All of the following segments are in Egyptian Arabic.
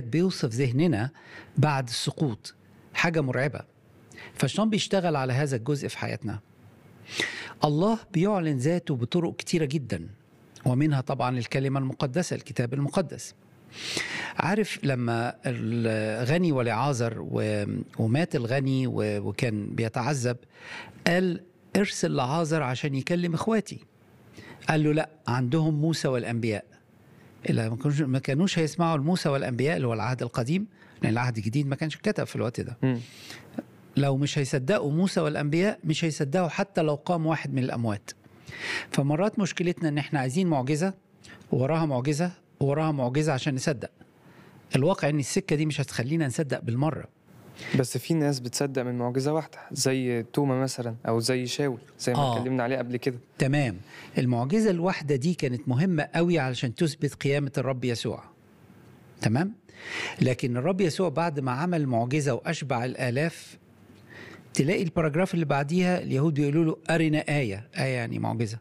بيوصف ذهننا بعد السقوط حاجة مرعبة فالشيطان بيشتغل على هذا الجزء في حياتنا الله بيعلن ذاته بطرق كتيرة جدا ومنها طبعا الكلمة المقدسة الكتاب المقدس عارف لما الغني ولعازر و- ومات الغني و- وكان بيتعذب قال ارسل لعازر عشان يكلم اخواتي قال له لا عندهم موسى والانبياء الا ما كانوش ما كانوش هيسمعوا لموسى والانبياء اللي هو العهد القديم لان العهد الجديد ما كانش اتكتب في الوقت ده مم. لو مش هيصدقوا موسى والانبياء مش هيصدقوا حتى لو قام واحد من الاموات فمرات مشكلتنا ان احنا عايزين معجزه ووراها معجزه ووراها معجزه عشان نصدق الواقع ان السكه دي مش هتخلينا نصدق بالمره بس في ناس بتصدق من معجزة واحدة زي توما مثلا أو زي شاول زي ما آه. اتكلمنا عليه قبل كده تمام المعجزه الواحده دي كانت مهمه قوي علشان تثبت قيامه الرب يسوع تمام لكن الرب يسوع بعد ما عمل معجزه واشبع الالاف تلاقي الباراجراف اللي بعديها اليهود بيقولوا له ارنا ايه ايه يعني معجزه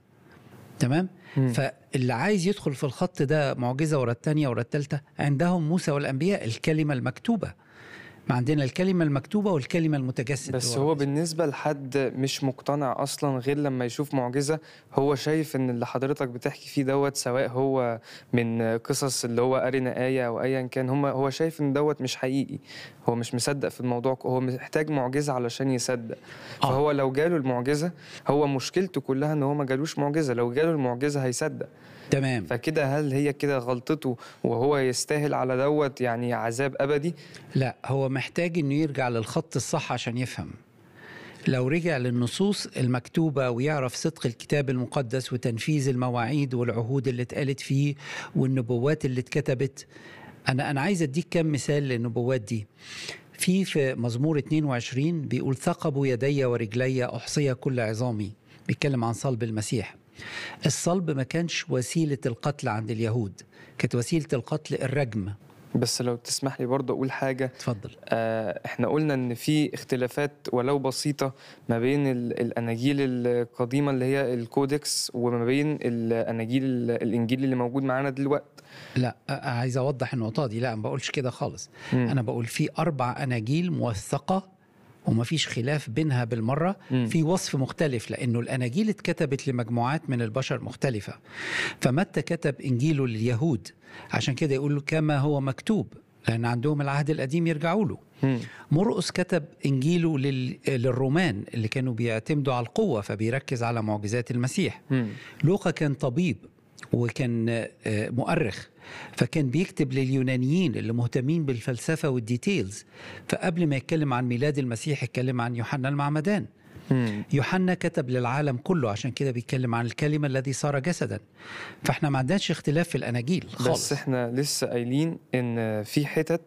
تمام مم. فاللي عايز يدخل في الخط ده معجزه ورا الثانيه ورا الثالثه عندهم موسى والانبياء الكلمه المكتوبه ما عندنا الكلمه المكتوبه والكلمه المتجسد بس هو هو بالنسبة لحد مش مقتنع أصلا غير لما يشوف معجزة هو شايف إن اللي حضرتك بتحكي فيه دوت سواء هو من قصص اللي هو أرنا آية أو أيا كان هم هو شايف إن دوت مش حقيقي هو مش مصدق في الموضوع هو محتاج معجزة علشان يصدق آه. فهو لو جاله المعجزة هو مشكلته كلها إن هو ما جالوش معجزة لو جاله المعجزة هيصدق تمام فكده هل هي كده غلطته وهو يستاهل على دوت يعني عذاب أبدي لا هو محتاج انه يرجع للخط الصح عشان يفهم لو رجع للنصوص المكتوبة ويعرف صدق الكتاب المقدس وتنفيذ المواعيد والعهود اللي اتقالت فيه والنبوات اللي اتكتبت أنا أنا عايز أديك كم مثال للنبوات دي في في مزمور 22 بيقول ثقبوا يدي ورجلي أحصي كل عظامي بيتكلم عن صلب المسيح الصلب ما كانش وسيلة القتل عند اليهود كانت وسيلة القتل الرجم بس لو تسمح لي برضه أقول حاجة اتفضل آه، احنا قلنا ان في اختلافات ولو بسيطه ما بين ال- الاناجيل القديمه اللي هي الكودكس وما بين الاناجيل ال- الانجيل اللي موجود معانا دلوقتي لا أ- عايز اوضح النقطه دي لا ما بقولش كده خالص مم. انا بقول في اربع اناجيل موثقه ومفيش خلاف بينها بالمره مم. في وصف مختلف لانه الاناجيل اتكتبت لمجموعات من البشر مختلفه فمتى كتب انجيله لليهود عشان كده يقول له كما هو مكتوب لان عندهم العهد القديم يرجعوا له مم. مرقس كتب انجيله لل... للرومان اللي كانوا بيعتمدوا على القوه فبيركز على معجزات المسيح مم. لوقا كان طبيب وكان آه، مؤرخ فكان بيكتب لليونانيين اللي مهتمين بالفلسفة والديتيلز فقبل ما يتكلم عن ميلاد المسيح يتكلم عن يوحنا المعمدان مم. يوحنا كتب للعالم كله عشان كده بيتكلم عن الكلمة الذي صار جسدا فاحنا ما عندناش اختلاف في الأناجيل خالص بس احنا لسه قايلين ان في حتت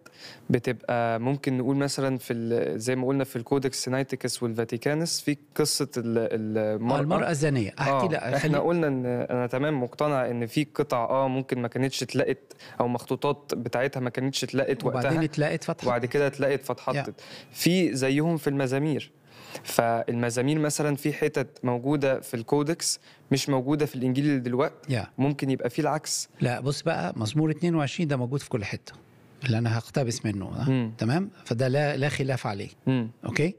بتبقى ممكن نقول مثلا في ال- زي ما قلنا في الكودكس سينايتيكس والفاتيكانس في قصه ال- آه، المراه المرأة الزانية أحكي آه لا احنا خلي... قلنا ان انا تمام مقتنع ان في قطع اه ممكن ما كانتش اتلقت او مخطوطات بتاعتها ما كانتش اتلقت وبعدين وقتها اتلاقت فتحة وبعد كده اتلقت فاتحطت في زيهم في المزامير فالمزامير مثلا في حتت موجوده في الكودكس مش موجوده في الانجيل اللي دلوقتي يا ممكن يبقى فيه العكس لا بص بقى مزمور 22 ده موجود في كل حتة اللي أنا هقتبس منه ده. مم. تمام فده لا لا خلاف عليه مم. اوكي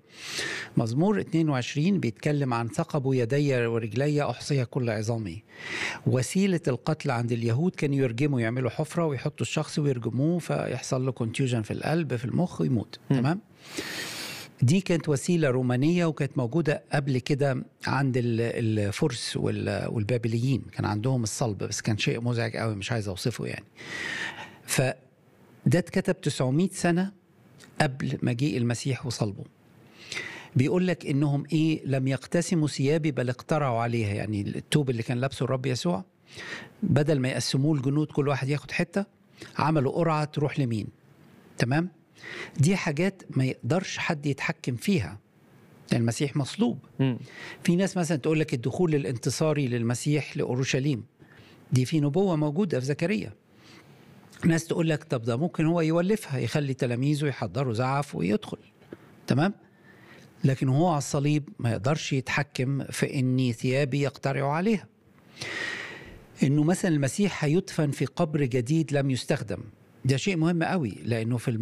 مزمور 22 بيتكلم عن ثقبوا يدي ورجلي احصي كل عظامي وسيله القتل عند اليهود كانوا يرجموا يعملوا حفره ويحطوا الشخص ويرجموه فيحصل له كونتيوجن في القلب في المخ ويموت مم. تمام دي كانت وسيله رومانيه وكانت موجوده قبل كده عند ال- الفرس وال- والبابليين كان عندهم الصلب بس كان شيء مزعج قوي مش عايز اوصفه يعني فده اتكتب 900 سنه قبل مجيء المسيح وصلبه بيقول لك انهم ايه لم يقتسموا ثيابي بل اقترعوا عليها يعني التوب اللي كان لابسه الرب يسوع بدل ما يقسموه الجنود كل واحد ياخد حته عملوا قرعه تروح لمين تمام دي حاجات ما يقدرش حد يتحكم فيها يعني المسيح مصلوب مم. في ناس مثلا تقول لك الدخول الانتصاري للمسيح لاورشليم دي في نبوه موجوده في زكريا ناس تقول لك طب ده ممكن هو يولفها يخلي تلاميذه يحضروا زعف ويدخل تمام لكن هو على الصليب ما يقدرش يتحكم في ان ثيابي يقترعوا عليها انه مثلا المسيح هيدفن في قبر جديد لم يستخدم ده شيء مهم قوي لانه في